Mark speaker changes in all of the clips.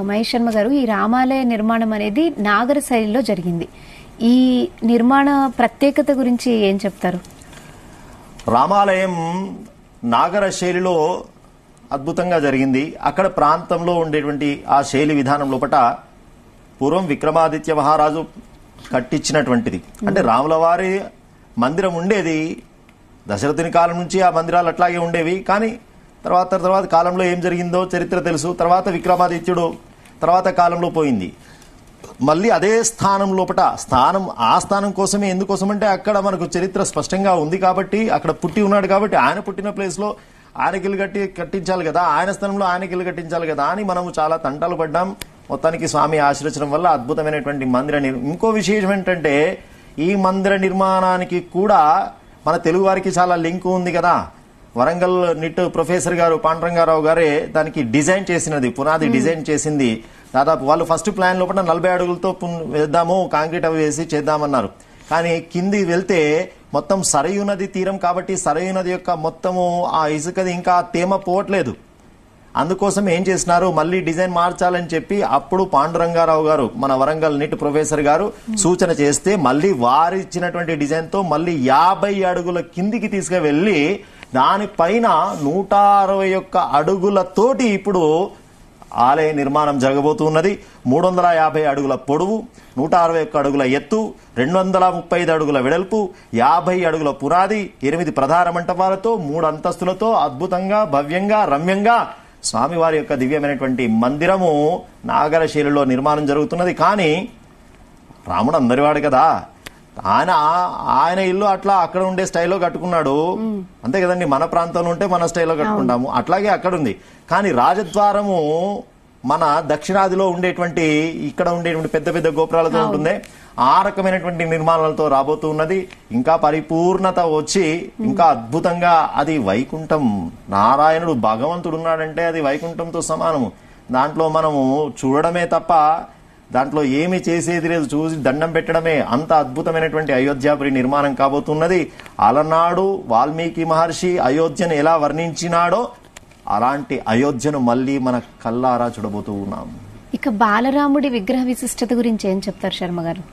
Speaker 1: మహేష్ శర్మ గారు ఈ రామాలయ నిర్మాణం అనేది నాగర శైలిలో జరిగింది ఈ నిర్మాణ ప్రత్యేకత గురించి ఏం చెప్తారు
Speaker 2: రామాలయం నాగర శైలిలో అద్భుతంగా జరిగింది అక్కడ ప్రాంతంలో ఉండేటువంటి ఆ శైలి విధానం లోపట పూర్వం విక్రమాదిత్య మహారాజు కట్టించినటువంటిది అంటే రాముల వారి మందిరం ఉండేది దశరథుని కాలం నుంచి ఆ మందిరాలు అట్లాగే ఉండేవి కానీ తర్వాత తర్వాత కాలంలో ఏం జరిగిందో చరిత్ర తెలుసు తర్వాత విక్రమాదిత్యుడు తర్వాత కాలంలో పోయింది మళ్ళీ అదే స్థానం లోపట స్థానం ఆ స్థానం కోసమే ఎందుకోసం అంటే అక్కడ మనకు చరిత్ర స్పష్టంగా ఉంది కాబట్టి అక్కడ పుట్టి ఉన్నాడు కాబట్టి ఆయన పుట్టిన ప్లేస్ లో ఆయనకి ఇల్లు కట్టి కట్టించాలి కదా ఆయన స్థానంలో ఆయనకి ఇల్లు కట్టించాలి కదా అని మనము చాలా తంటాలు పడ్డాం మొత్తానికి స్వామి ఆశ్రయించడం వల్ల అద్భుతమైనటువంటి మందిర నిర్- ఇంకో విశేషం ఏంటంటే ఈ మందిర నిర్మాణానికి కూడా మన తెలుగు వారికి చాలా లింక్ ఉంది కదా వరంగల్ నిట్ ప్రొఫెసర్ గారు పాండురంగారావు గారే దానికి డిజైన్ చేసినది పునాది డిజైన్ చేసింది దాదాపు వాళ్ళు ఫస్ట్ ప్లాన్ లోపల నలభై అడుగులతో పున్- వేద్దాము కాంక్రీట్ అవి వేసి చేద్దామన్నారు కానీ కింది వెళ్తే మొత్తం సరయు నది తీరం కాబట్టి సరయు నది యొక్క మొత్తము ఆ ఇసుకది ఇంకా తేమ పోవట్లేదు అందుకోసం ఏం చేసినారు మళ్ళీ డిజైన్ మార్చాలని చెప్పి అప్పుడు పాండురంగారావు గారు మన వరంగల్ నిట్ ప్రొఫెసర్ గారు సూచన చేస్తే మళ్ళీ వారు ఇచ్చినటువంటి డిజైన్ తో మళ్ళీ యాభై అడుగుల కిందికి తీసుకువెళ్లి దానిపైన నూట అరవై ఒక్క అడుగులతోటి ఇప్పుడు ఆలయ నిర్మాణం జరగబోతున్నది మూడు వందల యాభై అడుగుల పొడవు నూట అరవై ఒక్క అడుగుల ఎత్తు రెండు వందల ముప్పై ఐదు అడుగుల వెడల్పు యాభై అడుగుల పునాది ఎనిమిది ప్రధాన మంటపాలతో మూడు అంతస్తులతో అద్భుతంగా భవ్యంగా రమ్యంగా స్వామివారి యొక్క దివ్యమైనటువంటి మందిరము నాగరశైలిలో నిర్మాణం జరుగుతున్నది కానీ రాముడు అందరివాడు కదా ఆయన ఆయన ఇల్లు అట్లా అక్కడ ఉండే స్టైల్లో కట్టుకున్నాడు అంతే కదండి మన ప్రాంతంలో ఉంటే మన స్టైల్లో కట్టుకుంటాము అట్లాగే అక్కడ ఉంది కానీ రాజద్వారము మన దక్షిణాదిలో ఉండేటువంటి ఇక్కడ ఉండేటువంటి పెద్ద పెద్ద గోపురాలతో ఉంటుంది ఆ రకమైనటువంటి నిర్మాణాలతో రాబోతూ ఉన్నది ఇంకా పరిపూర్ణత వచ్చి ఇంకా అద్భుతంగా అది వైకుంఠం నారాయణుడు భగవంతుడు ఉన్నాడంటే అది వైకుంఠంతో సమానము దాంట్లో మనము చూడడమే తప్ప దాంట్లో ఏమి చేసేది లేదు చూసి దండం పెట్టడమే అంత అద్భుతమైనటువంటి అయోధ్యాపురి నిర్మాణం కాబోతున్నది అలనాడు వాల్మీకి మహర్షి అయోధ్యను ఎలా వర్ణించినాడో అలాంటి అయోధ్యను మళ్ళీ మన కల్లారా చూడబోతూ ఉన్నాం
Speaker 1: ఇక బాలరాముడి విగ్రహ విశిష్టత గురించి ఏం చెప్తారు శర్మ గారు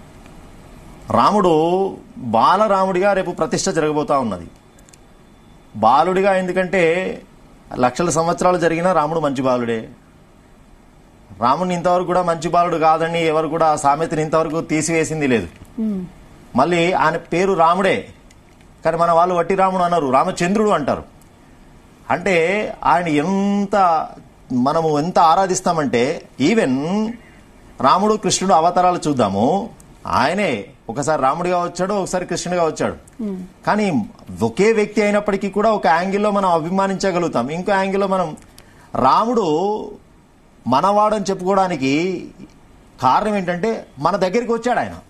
Speaker 2: రాముడు బాలరాముడిగా రేపు ప్రతిష్ట జరగబోతా ఉన్నది బాలుడిగా ఎందుకంటే లక్షల సంవత్సరాలు జరిగినా రాముడు మంచి బాలుడే రాముడిని ఇంతవరకు కూడా మంచి బాలుడు కాదని ఎవరు కూడా ఆ సామెతని ఇంతవరకు తీసివేసింది లేదు మళ్ళీ ఆయన పేరు రాముడే కానీ మన వాళ్ళు వట్టి రాముడు అన్నారు రామచంద్రుడు అంటారు అంటే ఆయన ఎంత మనము ఎంత ఆరాధిస్తామంటే ఈవెన్ రాముడు కృష్ణుడు అవతారాలు చూద్దాము ఆయనే ఒకసారి రాముడిగా వచ్చాడు ఒకసారి కృష్ణుడిగా వచ్చాడు కానీ ఒకే వ్యక్తి అయినప్పటికీ కూడా ఒక యాంగిల్లో మనం అభిమానించగలుగుతాం ఇంకో యాంగిల్లో మనం రాముడు మనవాడని చెప్పుకోవడానికి కారణం ఏంటంటే మన దగ్గరికి వచ్చాడు ఆయన